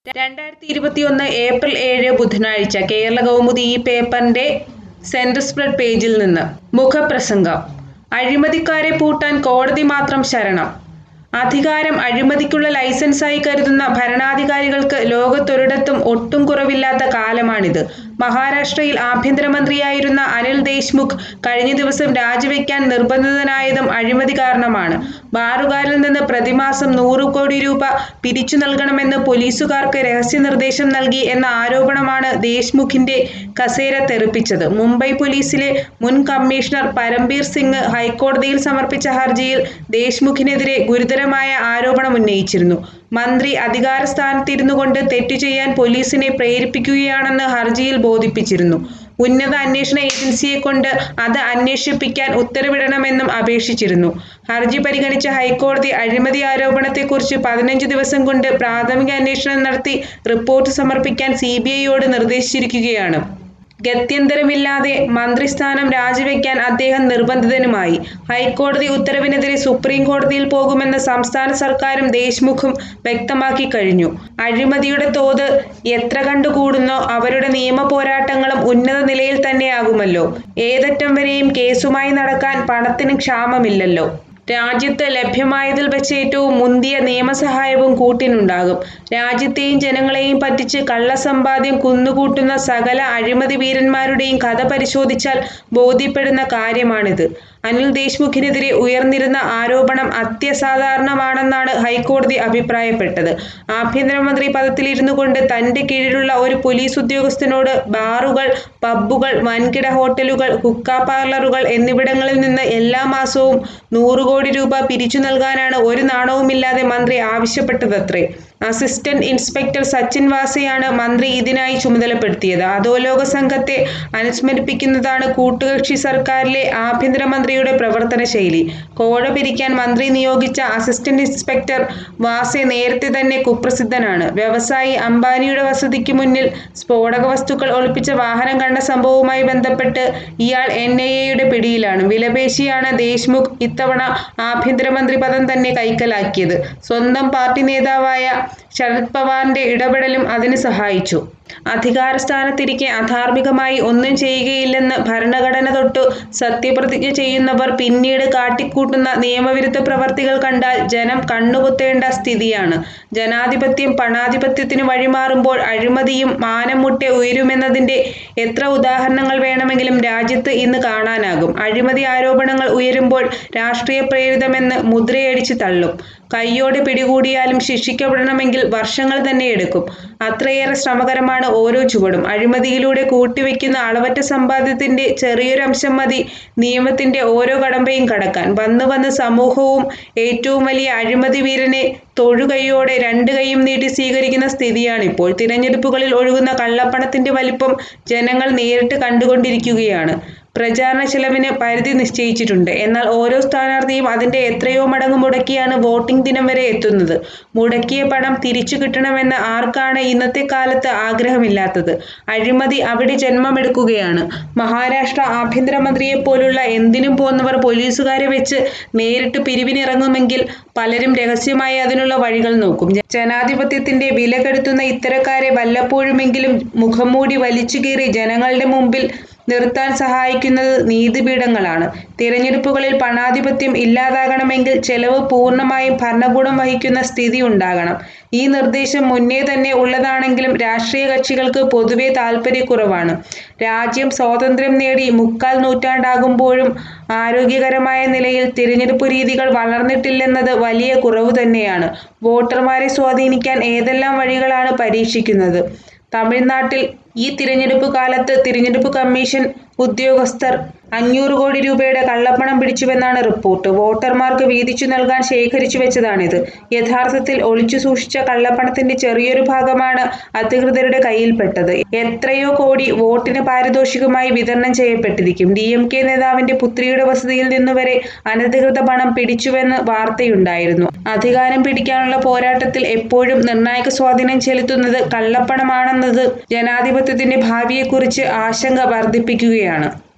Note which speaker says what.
Speaker 1: രണ്ടായിരത്തി ഇരുപത്തിയൊന്ന് ഏപ്രിൽ ഏഴ് ബുധനാഴ്ച കേരള കൗമുദി ഈ പേപ്പറിന്റെ സെന്റർ സ്പ്രെഡ് പേജിൽ നിന്ന് മുഖപ്രസംഗം അഴിമതിക്കാരെ പൂട്ടാൻ കോടതി മാത്രം ശരണം അധികാരം അഴിമതിക്കുള്ള ലൈസൻസായി കരുതുന്ന ഭരണാധികാരികൾക്ക് ലോകത്തൊരിടത്തും ഒട്ടും കുറവില്ലാത്ത കാലമാണിത് മഹാരാഷ്ട്രയിൽ ആഭ്യന്തരമന്ത്രിയായിരുന്ന അനിൽ ദേശ്മുഖ് കഴിഞ്ഞ ദിവസം രാജിവെക്കാൻ നിർബന്ധിതനായതും അഴിമതി കാരണമാണ് ബാറുകാരിൽ നിന്ന് പ്രതിമാസം നൂറ് കോടി രൂപ പിരിച്ചു നൽകണമെന്ന് പോലീസുകാർക്ക് രഹസ്യ നിർദ്ദേശം നൽകി എന്ന ആരോപണമാണ് ദേശ്മുഖിന്റെ കസേര തെറിപ്പിച്ചത് മുംബൈ പോലീസിലെ മുൻ കമ്മീഷണർ പരംബീർ സിംഗ് ഹൈക്കോടതിയിൽ സമർപ്പിച്ച ഹർജിയിൽ ദേശ്മുഖിനെതിരെ ഗുരുതരമായ ആരോപണം ഉന്നയിച്ചിരുന്നു മന്ത്രി അധികാര സ്ഥാനത്തിരുന്നു കൊണ്ട് തെറ്റു ചെയ്യാൻ പോലീസിനെ പ്രേരിപ്പിക്കുകയാണെന്ന് ഹർജിയിൽ ബോധിപ്പിച്ചിരുന്നു ഉന്നത അന്വേഷണ ഏജൻസിയെ കൊണ്ട് അത് അന്വേഷിപ്പിക്കാൻ ഉത്തരവിടണമെന്നും അപേക്ഷിച്ചിരുന്നു ഹർജി പരിഗണിച്ച ഹൈക്കോടതി അഴിമതി ആരോപണത്തെക്കുറിച്ച് പതിനഞ്ച് ദിവസം കൊണ്ട് പ്രാഥമിക അന്വേഷണം നടത്തി റിപ്പോർട്ട് സമർപ്പിക്കാൻ സി ബി ഐയോട് നിർദ്ദേശിച്ചിരിക്കുകയാണ് ഗത്യന്തരമില്ലാതെ മന്ത്രിസ്ഥാനം രാജിവെക്കാൻ അദ്ദേഹം നിർബന്ധിതനുമായി ഹൈക്കോടതി ഉത്തരവിനെതിരെ സുപ്രീം കോടതിയിൽ പോകുമെന്ന് സംസ്ഥാന സർക്കാരും ദേശ്മുഖും വ്യക്തമാക്കി കഴിഞ്ഞു അഴിമതിയുടെ തോത് എത്ര കണ്ടു കൂടുന്നോ അവരുടെ നിയമ പോരാട്ടങ്ങളും ഉന്നത നിലയിൽ തന്നെയാകുമല്ലോ ഏതറ്റം വരെയും കേസുമായി നടക്കാൻ പണത്തിന് ക്ഷാമമില്ലല്ലോ രാജ്യത്ത് ലഭ്യമായതിൽ വെച്ച് ഏറ്റവും മുന്തിയ നിയമസഹായവും കൂട്ടിനുണ്ടാകും രാജ്യത്തെയും ജനങ്ങളെയും പറ്റിച്ച് കള്ളസമ്പാദ്യം കുന്നുകൂട്ടുന്ന സകല അഴിമതി വീരന്മാരുടെയും കഥ പരിശോധിച്ചാൽ ബോധ്യപ്പെടുന്ന കാര്യമാണിത് അനിൽ ദേശ്മുഖിനെതിരെ ഉയർന്നിരുന്ന ആരോപണം അത്യസാധാരണമാണെന്നാണ് ഹൈക്കോടതി അഭിപ്രായപ്പെട്ടത് ആഭ്യന്തരമന്ത്രി പദത്തിലിരുന്നു കൊണ്ട് തന്റെ കീഴിലുള്ള ഒരു പോലീസ് ഉദ്യോഗസ്ഥനോട് ബാറുകൾ പബ്ബുകൾ വൻകിട ഹോട്ടലുകൾ ഹുക്ക പാർലറുകൾ എന്നിവിടങ്ങളിൽ നിന്ന് എല്ലാ മാസവും നൂറ് കോടി രൂപ പിരിച്ചു നൽകാനാണ് ഒരു നാണവുമില്ലാതെ മന്ത്രി ആവശ്യപ്പെട്ടതത്രേ അസിസ്റ്റന്റ് ഇൻസ്പെക്ടർ സച്ചിൻ വാസയാണ് മന്ത്രി ഇതിനായി ചുമതലപ്പെടുത്തിയത് അധോലോക സംഘത്തെ അനുസ്മരിപ്പിക്കുന്നതാണ് കൂട്ടുകക്ഷി സർക്കാരിലെ ആഭ്യന്തരമന്ത്രിയുടെ പ്രവർത്തന ശൈലി കോഴ പിരിക്കാൻ മന്ത്രി നിയോഗിച്ച അസിസ്റ്റന്റ് ഇൻസ്പെക്ടർ വാസെ നേരത്തെ തന്നെ കുപ്രസിദ്ധനാണ് വ്യവസായി അംബാനിയുടെ വസതിക്ക് മുന്നിൽ സ്ഫോടക വസ്തുക്കൾ ഒളിപ്പിച്ച വാഹനം കണ്ട സംഭവവുമായി ബന്ധപ്പെട്ട് ഇയാൾ എൻ ഐ എയുടെ പിടിയിലാണ് വിലപേശിയാണ് ദേശ്മുഖ് ഇത്തവണ ആഭ്യന്തരമന്ത്രി പദം തന്നെ കൈക്കലാക്കിയത് സ്വന്തം പാർട്ടി നേതാവായ ശരത് പവാറിന്റെ ഇടപെടലും അതിന് സഹായിച്ചു അധികാര സ്ഥാനത്തിരിക്കെ അധാർമികമായി ഒന്നും ചെയ്യുകയില്ലെന്ന് ഭരണഘടന തൊട്ടു സത്യപ്രതിജ്ഞ ചെയ്യുന്നവർ പിന്നീട് കാട്ടിക്കൂട്ടുന്ന നിയമവിരുദ്ധ പ്രവർത്തികൾ കണ്ടാൽ ജനം കണ്ണുപൊത്തേണ്ട സ്ഥിതിയാണ് ജനാധിപത്യം പണാധിപത്യത്തിന് വഴിമാറുമ്പോൾ അഴിമതിയും മാനം മുട്ടെ ഉയരുമെന്നതിന്റെ എത്ര ഉദാഹരണങ്ങൾ വേണമെങ്കിലും രാജ്യത്ത് ഇന്ന് കാണാനാകും അഴിമതി ആരോപണങ്ങൾ ഉയരുമ്പോൾ രാഷ്ട്രീയ പ്രേരിതമെന്ന് മുദ്രയടിച്ച് തള്ളും കയ്യോടെ പിടികൂടിയാലും ശിക്ഷിക്കപ്പെടണമെങ്കിൽ വർഷങ്ങൾ തന്നെ എടുക്കും അത്രയേറെ ശ്രമകരമാണ് ഓരോ ചുവടും അഴിമതിയിലൂടെ കൂട്ടിവെക്കുന്ന അളവറ്റ സമ്പാദ്യത്തിന്റെ ചെറിയൊരു അംശം മതി നിയമത്തിന്റെ ഓരോ കടമ്പയും കടക്കാൻ വന്ന് വന്ന് സമൂഹവും ഏറ്റവും വലിയ അഴിമതി വീരനെ തൊഴുകൈയോടെ രണ്ട് കൈയും നീട്ടി സ്വീകരിക്കുന്ന സ്ഥിതിയാണിപ്പോൾ തിരഞ്ഞെടുപ്പുകളിൽ ഒഴുകുന്ന കള്ളപ്പണത്തിന്റെ വലിപ്പം ജനങ്ങൾ നേരിട്ട് കണ്ടുകൊണ്ടിരിക്കുകയാണ് പ്രചാരണ ചെലവിന് പരിധി നിശ്ചയിച്ചിട്ടുണ്ട് എന്നാൽ ഓരോ സ്ഥാനാർത്ഥിയും അതിന്റെ എത്രയോ മടങ്ങ് മുടക്കിയാണ് വോട്ടിംഗ് ദിനം വരെ എത്തുന്നത് മുടക്കിയ പണം തിരിച്ചു കിട്ടണമെന്ന് ആർക്കാണ് ഇന്നത്തെ കാലത്ത് ആഗ്രഹമില്ലാത്തത് അഴിമതി അവിടെ ജന്മമെടുക്കുകയാണ് മഹാരാഷ്ട്ര ആഭ്യന്തരമന്ത്രിയെ പോലുള്ള എന്തിനും പോന്നവർ പോലീസുകാരെ വെച്ച് നേരിട്ട് പിരിവിനിറങ്ങുമെങ്കിൽ പലരും രഹസ്യമായി അതിനുള്ള വഴികൾ നോക്കും ജനാധിപത്യത്തിന്റെ വില കെടുത്തുന്ന ഇത്തരക്കാരെ വല്ലപ്പോഴുമെങ്കിലും മുഖംമൂടി വലിച്ചുകീറി ജനങ്ങളുടെ മുമ്പിൽ നിർത്താൻ സഹായിക്കുന്നത് നീതിപീഠങ്ങളാണ് തിരഞ്ഞെടുപ്പുകളിൽ പണാധിപത്യം ഇല്ലാതാകണമെങ്കിൽ ചെലവ് പൂർണ്ണമായും ഭരണകൂടം വഹിക്കുന്ന സ്ഥിതി ഉണ്ടാകണം ഈ നിർദ്ദേശം മുന്നേ തന്നെ ഉള്ളതാണെങ്കിലും രാഷ്ട്രീയ കക്ഷികൾക്ക് പൊതുവെ താൽപ്പര്യക്കുറവാണ് രാജ്യം സ്വാതന്ത്ര്യം നേടി മുക്കാൽ നൂറ്റാണ്ടാകുമ്പോഴും ആരോഗ്യകരമായ നിലയിൽ തിരഞ്ഞെടുപ്പ് രീതികൾ വളർന്നിട്ടില്ലെന്നത് വലിയ കുറവ് തന്നെയാണ് വോട്ടർമാരെ സ്വാധീനിക്കാൻ ഏതെല്ലാം വഴികളാണ് പരീക്ഷിക്കുന്നത് തമിഴ്നാട്ടിൽ ഈ തിരഞ്ഞെടുപ്പ് കാലത്ത് തിരഞ്ഞെടുപ്പ് കമ്മീഷൻ ഉദ്യോഗസ്ഥർ അഞ്ഞൂറ് കോടി രൂപയുടെ കള്ളപ്പണം പിടിച്ചുവെന്നാണ് റിപ്പോർട്ട് വോട്ടർമാർക്ക് വീതിച്ചു നൽകാൻ ശേഖരിച്ചു വെച്ചതാണിത് യഥാർത്ഥത്തിൽ ഒളിച്ചു സൂക്ഷിച്ച കള്ളപ്പണത്തിന്റെ ചെറിയൊരു ഭാഗമാണ് അധികൃതരുടെ കയ്യിൽപ്പെട്ടത് എത്രയോ കോടി വോട്ടിന് പാരിതോഷികമായി വിതരണം ചെയ്യപ്പെട്ടിരിക്കും ഡി എം കെ നേതാവിന്റെ പുത്രിയുടെ വസതിയിൽ നിന്നുവരെ അനധികൃത പണം പിടിച്ചുവെന്ന് വാർത്തയുണ്ടായിരുന്നു അധികാരം പിടിക്കാനുള്ള പോരാട്ടത്തിൽ എപ്പോഴും നിർണായക സ്വാധീനം ചെലുത്തുന്നത് കള്ളപ്പണമാണെന്നത് ജനാധിപത്യത്തിന്റെ ഭാവിയെക്കുറിച്ച് ആശങ്ക വർദ്ധിപ്പിക്കുകയാണ്